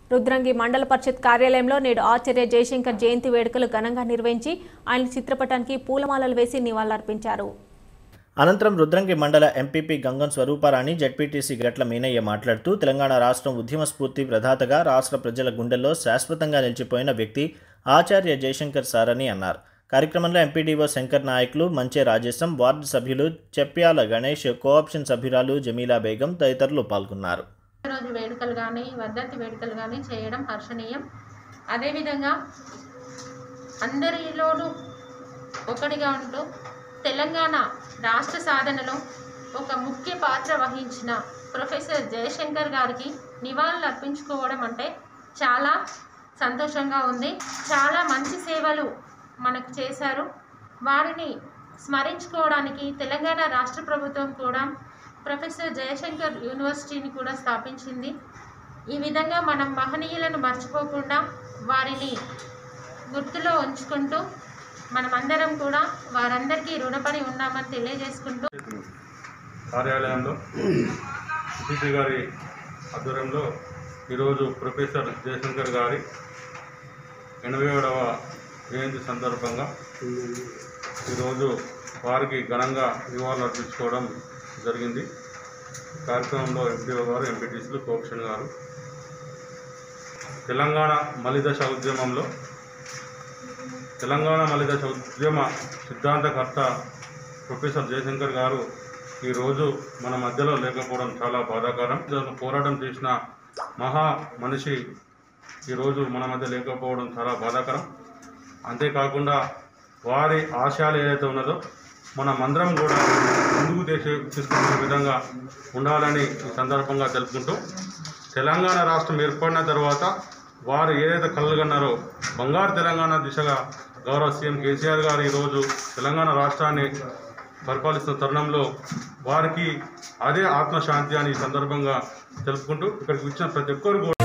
రుద్రంగి మండల పరిషత్ కార్యాలయంలో నేడు ఆచార్య జయశంకర్ జయంతి వేడుకలు ఘనంగా నిర్వహించి ఆయన చిత్రపటానికి పూలమాలలు వేసి నివాళులర్పించారు అనంతరం రుద్రంగి మండల ఎంపీపీ గంగం స్వరూపారాణి జడ్పీటీసీ గట్ల మీనయ్య మాట్లాడుతూ తెలంగాణ రాష్ట్రం ఉద్యమ స్ఫూర్తి ప్రదాతగా రాష్ట్ర ప్రజల గుండెల్లో శాశ్వతంగా నిలిచిపోయిన వ్యక్తి ఆచార్య జయశంకర్ సార్ అని అన్నారు కార్యక్రమంలో ఎంపీడీఓ శంకర్ నాయకులు మంచే రాజేశం వార్డు సభ్యులు చెప్యాల గణేష్ కోఆప్షన్ సభ్యురాలు జమీలా బేగం తదితరులు పాల్గొన్నారు రోజు వేడుకలు కానీ వర్ధంతి వేడుకలు కానీ చేయడం హర్షణీయం అదేవిధంగా అందరిలోనూ ఒకటిగా ఉంటూ తెలంగాణ రాష్ట్ర సాధనలో ఒక ముఖ్య పాత్ర వహించిన ప్రొఫెసర్ జయశంకర్ గారికి నివాళులు అర్పించుకోవడం అంటే చాలా సంతోషంగా ఉంది చాలా మంచి సేవలు మనకు చేశారు వారిని స్మరించుకోవడానికి తెలంగాణ రాష్ట్ర ప్రభుత్వం కూడా ప్రొఫెసర్ జయశంకర్ యూనివర్సిటీని కూడా స్థాపించింది ఈ విధంగా మనం మహనీయులను మర్చిపోకుండా వారిని గుర్తులో ఉంచుకుంటూ మనమందరం కూడా వారందరికీ రుణపడి ఉన్నామని తెలియజేసుకుంటూ కార్యాలయంలో సిపి గారి ఆధ్వర్యంలో ఈరోజు ప్రొఫెసర్ జయశంకర్ గారి ఎనభై ఏడవ జయంతి సందర్భంగా ఈరోజు వారికి ఘనంగా నివాళులు అర్పించుకోవడం జరిగింది కార్యక్రమంలో ఎంపీఓ గారు ఎంపీటీసీలు కోప్షన్ గారు తెలంగాణ మలిదశ ఉద్యమంలో తెలంగాణ మలిదశ ఉద్యమ సిద్ధాంతకర్త ప్రొఫెసర్ జయశంకర్ గారు ఈరోజు మన మధ్యలో లేకపోవడం చాలా బాధాకరం దానికి పోరాటం చేసిన మహా మనిషి ఈరోజు మన మధ్య లేకపోవడం చాలా బాధాకరం అంతేకాకుండా వారి ఆశయాలు ఏదైతే ఉన్నదో మన మందరం కూడా ముందుకు తీసే తీసుకునే విధంగా ఉండాలని ఈ సందర్భంగా తెలుపుకుంటూ తెలంగాణ రాష్ట్రం ఏర్పడిన తర్వాత వారు ఏదైతే కలలుగన్నారో బంగారు తెలంగాణ దిశగా గౌరవ సీఎం కేసీఆర్ గారు ఈరోజు తెలంగాణ రాష్ట్రాన్ని పరిపాలిస్తున్న తరుణంలో వారికి అదే ఆత్మశాంతి అని ఈ సందర్భంగా తెలుపుకుంటూ ఇక్కడికి వచ్చిన ప్రతి ఒక్కరు కూడా